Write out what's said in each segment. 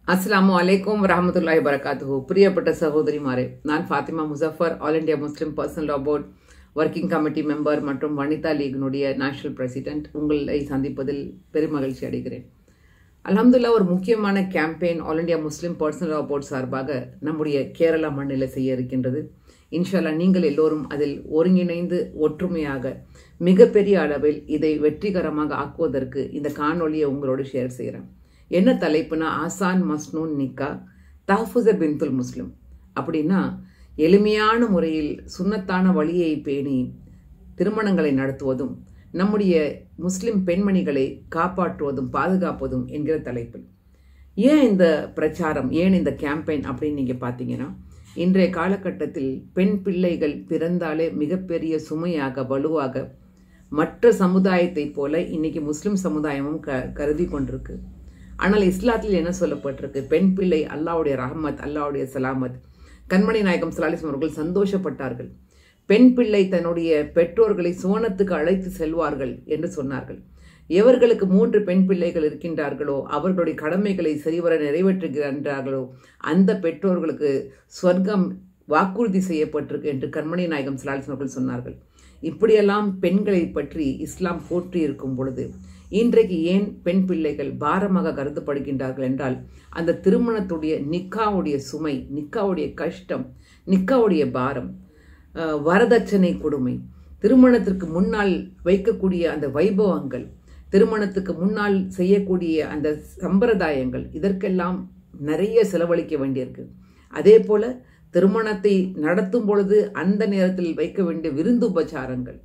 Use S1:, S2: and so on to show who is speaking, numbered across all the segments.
S1: அஸ்ஸலாமு அலைக்கும் வரஹமத்துல்லாஹி வரகாத்துஹு பிரியப்பட்ட சகோதரிமாரே நான் Fatima Muzaffar All India Muslim Personal Law Board working committee member மற்றும் வனிதா லீகினுடைய நேஷனல் பிரசிடென்ட் உங்களை சந்திப்பதில் பெருமகிழ்ச்சி அடைகிறேன் அல்ஹம்துல்லா ஒரு முக்கியமான campaign All India Muslim Personal Law Board சார்பாக நம்முடைய கேரளா மண்ணில் செய்ய இருக்கின்றது இன்ஷால்லா நீங்கள் எல்லோரும் அதில் ஒருங்கிணைந்து ஒற்றுமையாக மிகப்பெரிய அளவில் இதை வெற்றிகரமாக ஆக்குவதற்கு இந்த காணொலியை உங்களோடு ஷேர் செய்கிறேன் என்ன தலைப்புனா ஆசான் மஸ்னூன் நிக்கா தஹஃபுச பின்துல் முஸ்லிம் அப்படின்னா எளிமையான முறையில் சுன்னத்தான வழியை பேணி திருமணங்களை நடத்துவதும் நம்முடைய முஸ்லிம் பெண்மணிகளை காப்பாற்றுவதும் பாதுகாப்பதும் என்கிற தலைப்பில் ஏன் இந்த பிரச்சாரம் ஏன் இந்த கேம்பெயின் அப்படின்னு நீங்கள் பார்த்தீங்கன்னா இன்றைய காலகட்டத்தில் பெண் பிள்ளைகள் பிறந்தாலே மிகப்பெரிய சுமையாக வலுவாக மற்ற சமுதாயத்தைப் போல இன்னைக்கு முஸ்லிம் சமுதாயமும் க கருதி கொண்டிருக்கு ஆனால் இஸ்லாத்தில் என்ன சொல்லப்பட்டிருக்கு பெண் பிள்ளை அல்லாவுடைய ரஹமத் அல்லாவுடைய சலாமத் கண்மணி நாயகம் சலாலிஸ்லம் அவர்கள் சந்தோஷப்பட்டார்கள் பெண் பிள்ளை தன்னுடைய பெற்றோர்களை சுவனத்துக்கு அழைத்து செல்வார்கள் என்று சொன்னார்கள் எவர்களுக்கு மூன்று பெண் பிள்ளைகள் இருக்கின்றார்களோ அவர்களுடைய கடமைகளை சரிவர நிறைவேற்றுகின்றார்களோ அந்த பெற்றோர்களுக்கு சொர்க்கம் வாக்குறுதி செய்யப்பட்டிருக்கு என்று கண்மணி நாயகம் சலாலிஸ்லம் அவர்கள் சொன்னார்கள் இப்படியெல்லாம் பெண்களை பற்றி இஸ்லாம் போற்றி இருக்கும் பொழுது இன்றைக்கு ஏன் பெண் பிள்ளைகள் பாரமாக கருதப்படுகின்றார்கள் என்றால் அந்த திருமணத்துடைய நிக்காவுடைய சுமை நிக்காவுடைய கஷ்டம் நிக்காவுடைய பாரம் வரதட்சணை கொடுமை திருமணத்திற்கு முன்னால் வைக்கக்கூடிய அந்த வைபவங்கள் திருமணத்துக்கு முன்னால் செய்யக்கூடிய அந்த சம்பிரதாயங்கள் இதற்கெல்லாம் நிறைய செலவழிக்க வேண்டியிருக்கு அதே போல திருமணத்தை நடத்தும் பொழுது அந்த நேரத்தில் வைக்க வேண்டிய விருந்துபச்சாரங்கள்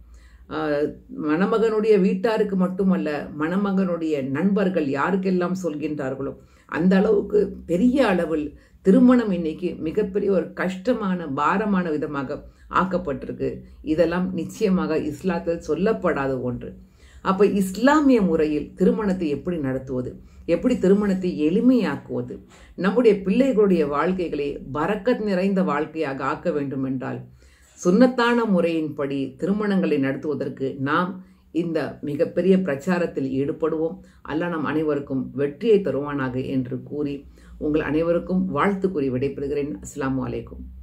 S1: மணமகனுடைய வீட்டாருக்கு மட்டுமல்ல மணமகனுடைய நண்பர்கள் யாருக்கெல்லாம் சொல்கின்றார்களோ அந்த அளவுக்கு பெரிய அளவில் திருமணம் இன்னைக்கு மிகப்பெரிய ஒரு கஷ்டமான பாரமான விதமாக ஆக்கப்பட்டிருக்கு இதெல்லாம் நிச்சயமாக இஸ்லாத்தில் சொல்லப்படாத ஒன்று அப்ப இஸ்லாமிய முறையில் திருமணத்தை எப்படி நடத்துவது எப்படி திருமணத்தை எளிமையாக்குவது நம்முடைய பிள்ளைகளுடைய வாழ்க்கைகளை பறக்கத் நிறைந்த வாழ்க்கையாக ஆக்க வேண்டும் என்றால் சுன்னத்தான முறையின்படி திருமணங்களை நடத்துவதற்கு நாம் இந்த மிகப்பெரிய பிரச்சாரத்தில் ஈடுபடுவோம் அல்ல நம் அனைவருக்கும் வெற்றியை தருவானாக என்று கூறி உங்கள் அனைவருக்கும் வாழ்த்து கூறி விடைபெறுகிறேன் அஸ்லாம் வலைக்கும்